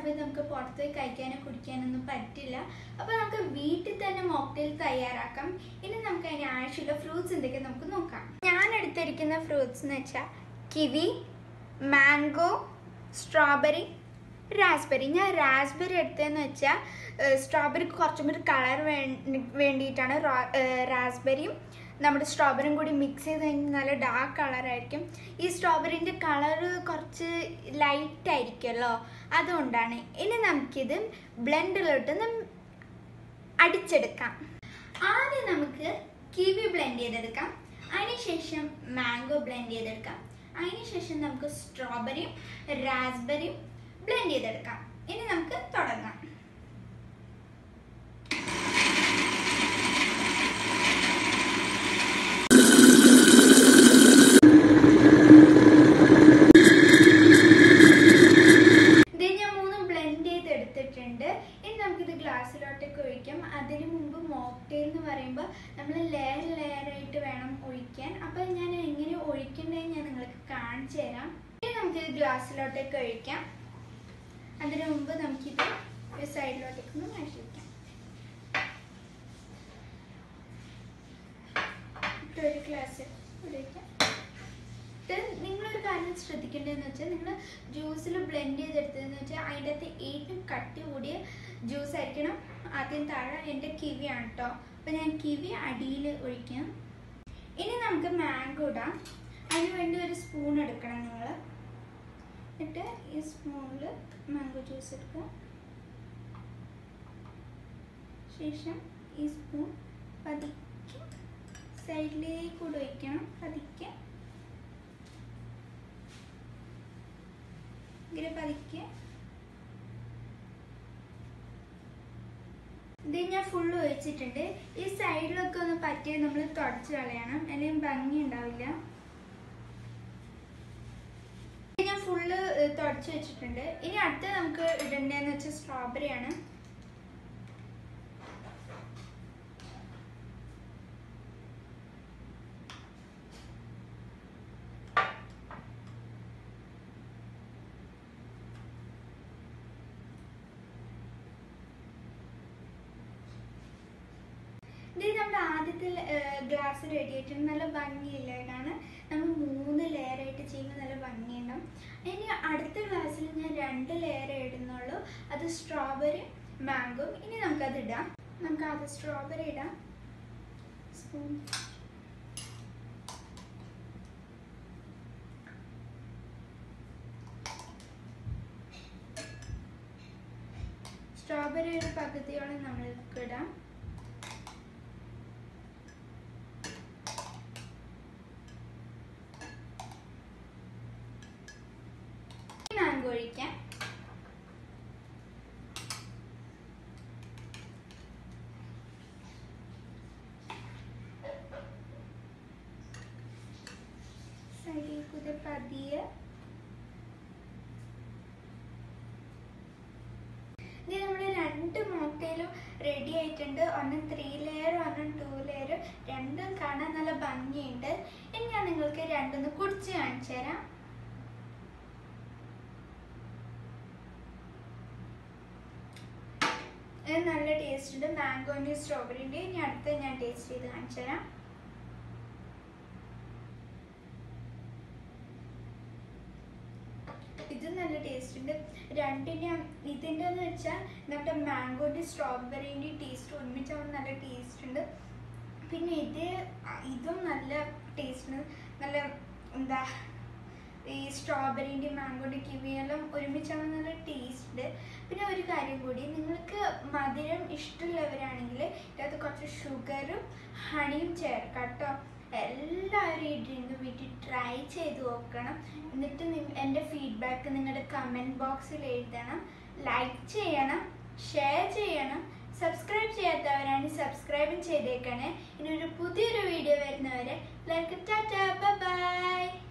സമയത്ത് നമുക്ക് പുറത്ത് പോയി കഴിക്കാനോ കുടിക്കാനൊന്നും പറ്റില്ല അപ്പോൾ നമുക്ക് വീട്ടിൽ തന്നെ മോക്ടെയിൽ തയ്യാറാക്കാം ഇനി നമുക്ക് അതിന് ആവശ്യമുള്ള ഫ്രൂട്ട്സ് എന്തൊക്കെ നമുക്ക് നോക്കാം ഞാൻ എടുത്തിരിക്കുന്ന ഫ്രൂട്ട്സ് എന്ന് വെച്ചാൽ കിവി മാംഗോ സ്ട്രോബെറി റാസ്ബെറി ഞാൻ റാസ്ബെറി എടുത്തതെന്ന് വെച്ചാൽ സ്ട്രോബെറിക്ക് കുറച്ചും കൂടി കളർ വേണ്ടിയിട്ടാണ് റാസ്ബെറിയും നമ്മുടെ സ്ട്രോബെറിയും കൂടി മിക്സ് ചെയ്ത് കഴിഞ്ഞാൽ നല്ല ഡാർക്ക് കളറായിരിക്കും ഈ സ്ട്രോബെറിൻ്റെ കളർ കുറച്ച് ലൈറ്റ് ആയിരിക്കുമല്ലോ അതുകൊണ്ടാണ് ഇനി നമുക്കിത് ബ്ലെൻഡിലോട്ട് അടിച്ചെടുക്കാം ആദ്യം നമുക്ക് കിവി ബ്ലെൻഡ് ചെയ്തെടുക്കാം അതിനുശേഷം മാംഗോ ബ്ലെൻഡ് ചെയ്തെടുക്കാം അതിനുശേഷം നമുക്ക് സ്ട്രോബെറിയും റാസ്ബെറിയും ബ്ലെൻഡ് ചെയ്തെടുക്കാം ഇനി നമുക്ക് തുടങ്ങാം ഇത് ഞാൻ മൂന്നും ബ്ലെൻഡ് ചെയ്ത് എടുത്തിട്ടുണ്ട് ഇനി നമുക്കിത് ഗ്ലാസ്സിലോട്ടൊക്കെ ഒഴിക്കാം അതിന് മുമ്പ് മോക്ടെയിൽ എന്ന് പറയുമ്പോൾ നമ്മൾ ലെയർ ലെയർ ആയിട്ട് വേണം ഒഴിക്കാൻ അപ്പോൾ ഞാൻ എങ്ങനെ ഒഴിക്കേണ്ടതെന്ന് ഞാൻ നിങ്ങൾക്ക് കാണിച്ചു തരാം ഇനി നമുക്കിത് ഗ്ലാസ്സിലോട്ടൊക്കെ ഒഴിക്കാം അതിന് മുമ്പ് നമുക്കിത് ഒരു സൈഡിലോട്ടേക്ക് ഒന്ന് മാറ്റി വയ്ക്കാം ഇട്ട് ഒരു ഗ്ലാസ് ഒഴിക്കാം ഇത് നിങ്ങളൊരു കാര്യം ശ്രദ്ധിക്കേണ്ടതെന്ന് വെച്ചാൽ നിങ്ങൾ ജ്യൂസിൽ ബ്ലെൻഡ് ചെയ്തെടുത്തതെന്ന് വെച്ചാൽ അതിൻ്റെ അകത്ത് ഏറ്റവും കട്ടി കൂടിയ ജ്യൂസ് ആയിരിക്കണം ആദ്യം താഴെ എൻ്റെ കിവിയാണ് കേട്ടോ അപ്പോൾ ഞാൻ കിവി അടിയിൽ ഒഴിക്കാം ഇനി നമുക്ക് മാംഗോ ഇടാം അതിന് വേണ്ടി ഒരു സ്പൂൺ എടുക്കണം നിങ്ങൾ എന്നിട്ട് ഈ സ്പൂണിൽ മാംഗോ ജ്യൂസ് എടുക്കുക ശേഷം ഈ സ്പൂൺ പതുക്കെ സൈഡിലേക്ക് കൂടെ ഒഴിക്കണം പതുക്കെ ഇങ്ങനെ പതുക്കെ ഇത് ഞാൻ ഫുള്ള് ഒഴിച്ചിട്ടുണ്ട് ഈ സൈഡിലൊക്കെ ഒന്ന് പറ്റിയ നമ്മൾ തുടച്ച് കളയണം അല്ലെങ്കിൽ ഭംഗി ഉണ്ടാവില്ല ഇത് ഞാൻ ഫുള്ള് തുടച്ച് വെച്ചിട്ടുണ്ട് ഇനി അടുത്ത നമുക്ക് ഇടേണ്ടതെന്ന് വെച്ചാൽ സ്ട്രോബെറി ആണ് ഇത് നമ്മുടെ ആദ്യത്തെ ഗ്ലാസ് റെഡി ആയിട്ടുണ്ട് നല്ല ഭംഗിയില്ല ഇതാണ് നമ്മൾ മൂന്ന് ലെയർ ആയിട്ട് ചെയ്യുമ്പോൾ നല്ല ഭംഗിയുണ്ടാവും ഇനി അടുത്ത ഗ്ലാസ്സിൽ ഞാൻ രണ്ട് ലെയർ ഇടുന്നുള്ളൂ അത് സ്ട്രോബെറി മാംഗോ ഇനി നമുക്കത് ഇടാം നമുക്ക് ആദ്യം സ്ട്രോബെറി ഇടാം സ്പൂൺ സ്ട്രോബെറി ഒരു പകുതിയോളം നമ്മൾക്ക് ഇടാം മാംഗോ ഒഴിക്കാം സൈഡിൽ കൂടെ പതിയെ ഇത് നമ്മുടെ രണ്ട് മോക്കയിലും റെഡി ആയിട്ടുണ്ട് ഒരെണ്ണം ത്രീ ലെയർ ഒരെണ്ണം ടു ലെയർ രണ്ടും കാണാൻ നല്ല ഭംഗിയുണ്ട് ഇനി ഞാൻ നിങ്ങൾക്ക് രണ്ടൊന്ന് കുടിച്ച് കാണിച്ചു തരാം ഇത് നല്ല ടേസ്റ്റ് ഉണ്ട് മാംഗോൻ്റെ സ്ട്രോബെറിൻ്റെ ഇനി അടുത്ത ഞാൻ ടേസ്റ്റ് ചെയ്ത് കാണിച്ചു തരാം ഇത് നല്ല ടേസ്റ്റ് ഉണ്ട് രണ്ടിൻ്റെ ഇതിൻ്റെ എന്ന് വെച്ചാൽ നമ്മുടെ മാംഗോൻ്റെ സ്ട്രോബെറിൻ്റെ ടേസ്റ്റ് ഒരുമിച്ചാകുമ്പോൾ നല്ല ടേസ്റ്റ് ഉണ്ട് പിന്നെ ഇത് ഇതും നല്ല ടേസ്റ്റ് ഉണ്ട് നല്ല എന്താ ഈ സ്ട്രോബെറിൻ്റെ മാംഗോൻ്റെ കിവിയെല്ലാം ഒരുമിച്ചാണ് നല്ല ടേസ്റ്റ് ഉണ്ട് പിന്നെ ഒരു കാര്യം കൂടി നിങ്ങൾക്ക് മധുരം ഇഷ്ടമുള്ളവരാണെങ്കിൽ ഇതിനകത്ത് കുറച്ച് ഷുഗറും ഹണിയും ചേർക്കാം കേട്ടോ എല്ലാവരും ഈ ഡ്രിങ്ക് വീട്ടിൽ ട്രൈ ചെയ്ത് നോക്കണം എന്നിട്ട് നി- എൻ്റെ ഫീഡ്ബാക്ക് നിങ്ങളുടെ കമൻറ്റ് ബോക്സിൽ എഴുതണം ലൈക്ക് ചെയ്യണം ഷെയർ ചെയ്യണം സബ്സ്ക്രൈബ് ചെയ്യാത്തവരാണെങ്കിൽ സബ്സ്ക്രൈബും ചെയ്തേക്കണേ ഇനി ഒരു പുതിയൊരു വീഡിയോ വരുന്നവരെ ലൈക്ക് ടാറ്റ ബൈ